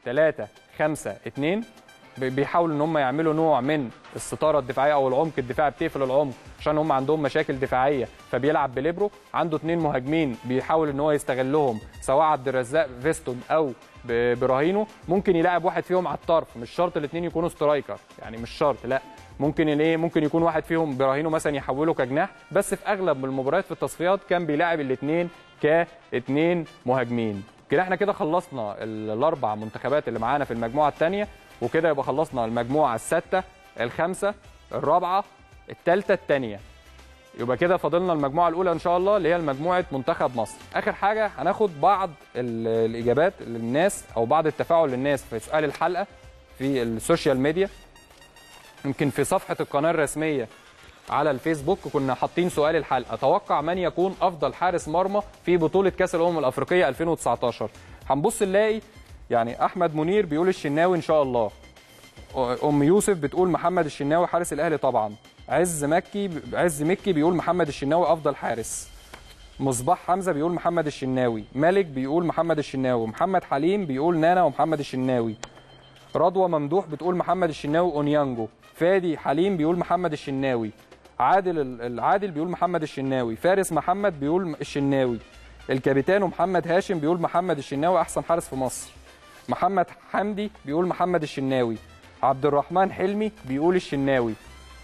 3 5 2 بيحاولوا ان هم يعملوا نوع من الستاره الدفاعيه او العمق الدفاعي بتقفل العمق عشان هم عندهم مشاكل دفاعيه فبيلعب بليبرو عنده اثنين مهاجمين بيحاول ان هو يستغلهم سواء عبد الرزاق فيستون او ب- براهينو ممكن يلاعب واحد فيهم على الطرف مش شرط الاثنين يكونوا سترايكر يعني مش شرط لا ممكن ايه ممكن يكون واحد فيهم براهينو مثلا يحوله كجناح بس في اغلب المباريات في التصفيات كان بيلاعب الاثنين كاثنين مهاجمين كده احنا كده خلصنا ال- الاربع منتخبات اللي معانا في المجموعه الثانيه وكده يبقى خلصنا المجموعه السادسه الخامسه الرابعه الثالثه الثانيه يبقى كده فاضلنا المجموعه الاولى ان شاء الله اللي هي مجموعه منتخب مصر اخر حاجه هناخد بعض ال- الاجابات للناس او بعض التفاعل للناس في سؤال الحلقه في السوشيال ميديا يمكن في صفحه القناه الرسميه على الفيسبوك كنا حاطين سؤال الحلقه توقع من يكون افضل حارس مرمى في بطوله كاس الامم الافريقيه 2019 هنبص نلاقي يعني احمد منير بيقول الشناوي ان شاء الله ام يوسف بتقول محمد الشناوي حارس الاهلي طبعا عز مكي عز مكي بيقول محمد الشناوي افضل حارس مصباح حمزه بيقول محمد الشناوي مالك بيقول محمد الشناوي محمد حليم بيقول نانا ومحمد الشناوي رضوى ممدوح بتقول محمد الشناوي اونيانجو فادي حليم بيقول محمد الشناوي عادل العادل بيقول محمد الشناوي فارس محمد بيقول الشناوي الكابيتانو محمد هاشم بيقول محمد الشناوي احسن حارس في مصر محمد حمدي بيقول محمد الشناوي عبد الرحمن حلمي بيقول الشناوي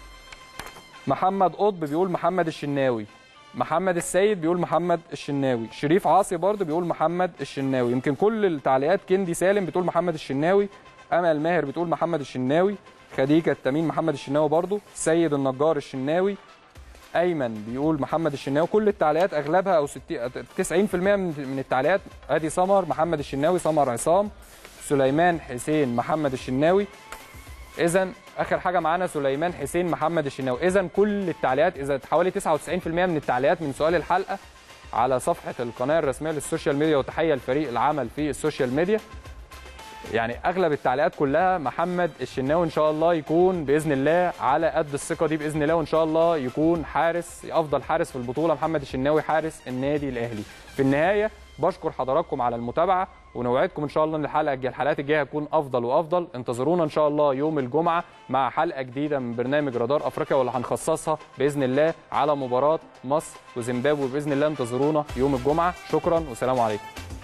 محمد قطب بيقول محمد الشناوي محمد السيد بيقول محمد الشناوي شريف عاصي برضه بيقول محمد الشناوي يمكن كل التعليقات كندي سالم بتقول محمد الشناوي امل ماهر بتقول محمد الشناوي خديجه التميم محمد الشناوي برضه سيد النجار الشناوي ايمن بيقول محمد الشناوي كل التعليقات اغلبها او 60 90% من من التعليقات ادي سمر محمد الشناوي سمر عصام سليمان حسين محمد الشناوي اذا اخر حاجه معانا سليمان حسين محمد الشناوي اذا كل التعليقات اذا حوالي 99% من التعليقات من سؤال الحلقه على صفحه القناه الرسميه للسوشيال ميديا وتحيه لفريق العمل في السوشيال ميديا يعني اغلب التعليقات كلها محمد الشناوي ان شاء الله يكون باذن الله على قد الثقه دي باذن الله وان شاء الله يكون حارس افضل حارس في البطوله محمد الشناوي حارس النادي الاهلي في النهايه بشكر حضراتكم على المتابعه ونوعدكم ان شاء الله ان الحلقه الجايه الحلقات الجايه هتكون افضل وافضل انتظرونا ان شاء الله يوم الجمعه مع حلقه جديده من برنامج رادار افريقيا واللي هنخصصها باذن الله على مباراه مصر وزيمبابوي باذن الله انتظرونا يوم الجمعه شكرا والسلام عليكم